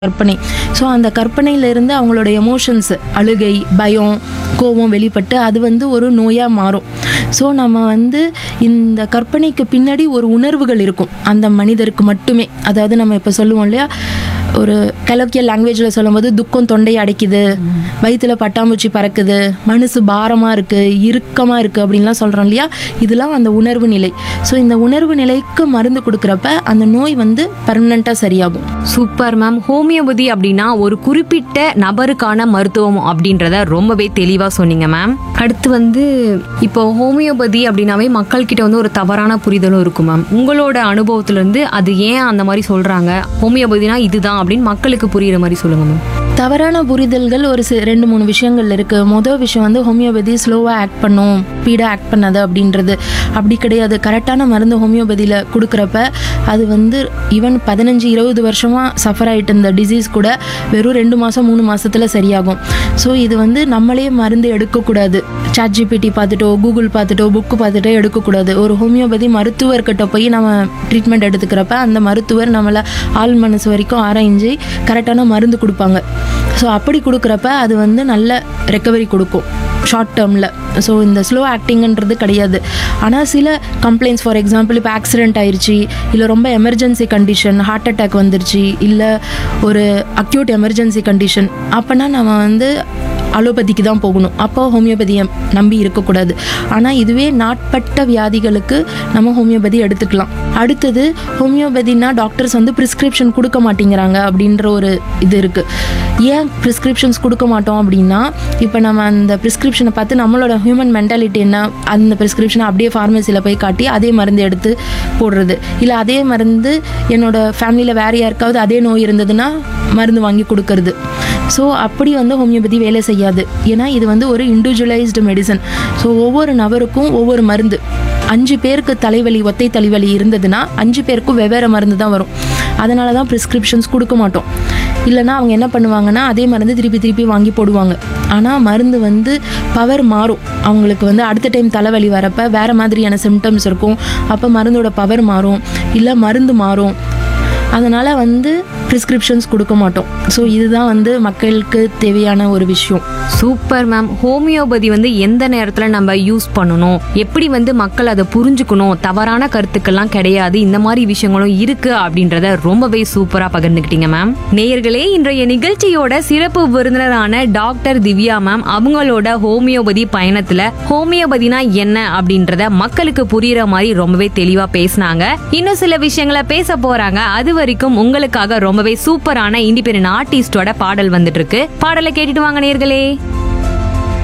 கற்பனை ஸோ அந்த கற்பனையிலிருந்து அவங்களோட எமோஷன்ஸ் அழுகை பயம் கோபம் வெளிப்பட்டு அது வந்து ஒரு நோயாக மாறும் ஸோ நம்ம வந்து இந்த கற்பனைக்கு பின்னாடி ஒரு உணர்வுகள் இருக்கும் அந்த மனிதருக்கு மட்டுமே அதாவது நம்ம இப்போ சொல்லுவோம் இல்லையா ஒரு கலோக்கிய லாங்குவேஜில் சொல்லும்போது துக்கம் தொண்டையை அடைக்குது வயிற்றுல பட்டாம்பூச்சி பறக்குது மனசு பாரமாக இருக்குது இறுக்கமாக இருக்குது அப்படின்லாம் சொல்கிறோம் இல்லையா இதெல்லாம் அந்த உணர்வு நிலை ஸோ இந்த உணர்வு நிலைக்கு மருந்து கொடுக்குறப்ப அந்த நோய் வந்து பர்மனெண்ட்டாக சரியாகும் சூப்பர் மேம் ஹோமியோபதி அப்படின்னா ஒரு குறிப்பிட்ட நபருக்கான மருத்துவம் அப்படின்றத ரொம்பவே தெளிவா சொன்னீங்க மேம் அடுத்து வந்து இப்போ ஹோமியோபதி அப்படின்னாவே மக்கள் கிட்ட வந்து ஒரு தவறான புரிதலும் இருக்கும் மேம் உங்களோட அனுபவத்துல இருந்து அது ஏன் அந்த மாதிரி சொல்றாங்க ஹோமியோபதினா இதுதான் அப்படின்னு மக்களுக்கு புரியுற மாதிரி சொல்லுங்க மேம் தவறான புரிதல்கள் ஒரு சி ரெண்டு மூணு விஷயங்கள் இருக்குது மொதல் விஷயம் வந்து ஹோமியோபதி ஸ்லோவாக ஆக்ட் பண்ணும் ஸ்பீடாக ஆக்ட் பண்ணாது அப்படின்றது அப்படி கிடையாது கரெக்டான மருந்து ஹோமியோபதியில் கொடுக்குறப்ப அது வந்து ஈவன் பதினஞ்சு இருபது வருஷமாக சஃபர் ஆகிட்டு இருந்த டிசீஸ் கூட வெறும் ரெண்டு மாதம் மூணு மாசத்துல சரியாகும் ஸோ இது வந்து நம்மளே மருந்து எடுக்கக்கூடாது சாட் ஜிபிடி பார்த்துட்டோ கூகுள் பார்த்துட்டோ புக்கு பார்த்துட்டோ எடுக்கக்கூடாது ஒரு ஹோமியோபதி மருத்துவர்கிட்ட போய் நம்ம ட்ரீட்மெண்ட் எடுத்துக்கிறப்ப அந்த மருத்துவர் நம்மளை ஆள் மனசு வரைக்கும் ஆராய்ஞ்சு கரெக்டான மருந்து கொடுப்பாங்க ஸோ அப்படி கொடுக்குறப்ப அது வந்து நல்ல ரெக்கவரி கொடுக்கும் ஷார்ட் டேர்மில் ஸோ இந்த ஸ்லோ ஆக்டிங்ன்றது கிடையாது ஆனால் சில கம்ப்ளைண்ட்ஸ் ஃபார் எக்ஸாம்பிள் இப்போ ஆக்சிடென்ட் ஆயிருச்சு இல்லை ரொம்ப எமர்ஜென்சி கண்டிஷன் ஹார்ட் அட்டாக் வந்துருச்சு இல்லை ஒரு அக்யூட் எமர்ஜென்சி கண்டிஷன் அப்போனா நம்ம வந்து அலோபதிக்கு தான் போகணும் அப்போ ஹோமியோபதியை நம்பி இருக்கக்கூடாது ஆனால் இதுவே நாட்பட்ட வியாதிகளுக்கு நம்ம ஹோமியோபதி எடுத்துக்கலாம் அடுத்தது ஹோமியோபதினா டாக்டர்ஸ் வந்து ப்ரிஸ்கிரிப்ஷன் கொடுக்க மாட்டேங்கிறாங்க அப்படின்ற ஒரு இது இருக்குது ஏன் ப்ரிஸ்கிரிப்ஷன்ஸ் கொடுக்க மாட்டோம் அப்படின்னா இப்போ நம்ம அந்த ப்ரிஸ்கிரிப்ஷனை பார்த்து நம்மளோட ஹியூமன் மென்டாலிட்டி என்ன அந்த ப்ரிஸ்கிரிப்ஷனை அப்படியே ஃபார்மசியில் போய் காட்டி அதே மருந்து எடுத்து போடுறது இல்லை அதே மருந்து என்னோட ஃபேமிலியில் வேற யாருக்காவது அதே நோய் இருந்ததுன்னா மருந்து வாங்கி கொடுக்கறது ஸோ அப்படி வந்து ஹோமியோபதி வேலை செய்யாது ஏன்னா இது வந்து ஒரு இண்டிவிஜுவலைஸ்டு மெடிசன் ஸோ ஒவ்வொரு நபருக்கும் ஒவ்வொரு மருந்து அஞ்சு பேருக்கு தலைவலி ஒத்தை தலைவலி இருந்ததுன்னா அஞ்சு பேருக்கும் வெவ்வேறு மருந்து தான் வரும் அதனால தான் ப்ரிஸ்கிரிப்ஷன்ஸ் கொடுக்க மாட்டோம் இல்லைன்னா அவங்க என்ன பண்ணுவாங்கன்னா அதே மருந்து திருப்பி திருப்பி வாங்கி போடுவாங்க ஆனால் மருந்து வந்து பவர் மாறும் அவங்களுக்கு வந்து அடுத்த டைம் தலைவலி வரப்ப வேறு மாதிரியான சிம்டம்ஸ் இருக்கும் அப்போ மருந்தோட பவர் மாறும் இல்லை மருந்து மாறும் அதனால் வந்து ப்ரிஸ்கிரிப்ஷன்ஸ் கொடுக்க மாட்டோம் ஸோ இதுதான் வந்து மக்களுக்கு தேவையான ஒரு விஷயம் சூப்பர் மேம் ஹோமியோபதி வந்து எந்த நேரத்துல நம்ம யூஸ் பண்ணணும் எப்படி வந்து மக்கள் அதை புரிஞ்சுக்கணும் தவறான கருத்துக்கள்லாம் கிடையாது இந்த மாதிரி விஷயங்களும் இருக்கு அப்படின்றத ரொம்பவே சூப்பரா பகிர்ந்துக்கிட்டீங்க மேம் நேயர்களே இன்றைய நிகழ்ச்சியோட சிறப்பு விருந்தினரான டாக்டர் திவ்யா மேம் அவங்களோட ஹோமியோபதி பயணத்துல ஹோமியோபதினா என்ன அப்படின்றத மக்களுக்கு புரியுற மாதிரி ரொம்பவே தெளிவா பேசினாங்க இன்னும் சில விஷயங்களை பேச போறாங்க அது வரைக்கும் உங்களுக்காக ரொம்பவே சூப்பரான இண்டிபெண்டன்ட் ஆர்டிஸ்டோட பாடல் வந்துட்டு இருக்கு பாடலை கேட்டுட்டு வாங்க நேயர்களே